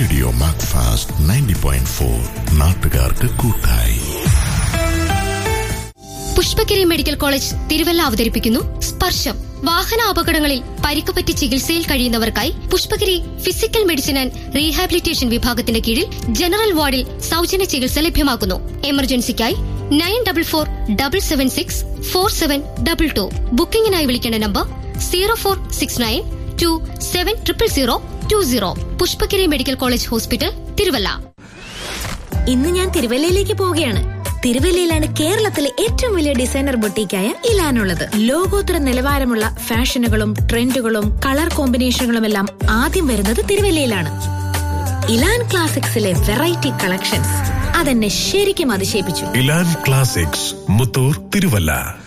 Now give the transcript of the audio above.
radio Macfast ninety point four നാട്ടുകാർക്ക് കൂട്ടായി Pushpagiri medical college Thiruvalla അവതരിപ്പിക്കുന്നു സ്പർശം വാഹന അപകടങ്ങളിൽ പരിക്ക് പറ്റി ചികിത്സയിൽ കഴിയുന്നവർക്കായി Pushpagiri physical medicine and rehabilitation വിഭാഗത്തിന്റെ കീഴിൽ ജനറൽ വാർഡിൽ സൗജന്യ ചികിത്സ ലഭ്യമാക്കുന്നു എമർജൻസിക്കായി nine double four double seven six four seven double two ബുക്കിംഗിനായി വിളിക്കേണ്ട നമ്പർ zero four six nine two seven triple zero two zero Pushpagiri medical college hospital Thiruvalla ഇന്ന് ഞാൻ തിരുവല്ലയിലേക്ക് പോവുകയാണ് തിരുവല്ലയിലാണ് കേരളത്തിലെ ഏറ്റവും വലിയ ഡിസൈനർ ബൊട്ടീക്കായ ഇലാനുള്ളത് ലോകോത്തര നിലവാരമുള്ള ഫാഷനുകളും ട്രെൻഡുകളും കളർ കോമ്പിനേഷനുകളും എല്ലാം ആദ്യം വരുന്നത് തിരുവല്ലയിലാണ് ഇലാൻ ക്ലാസിക്സിലെ വെറൈറ്റി കളക്ഷൻസ് അതെന്നെ ശരിക്കും അതിശയിപ്പിച്ചു ഇലാൻ ക്ലാസിക്സ് മുത്തൂർ തിരുവല്ല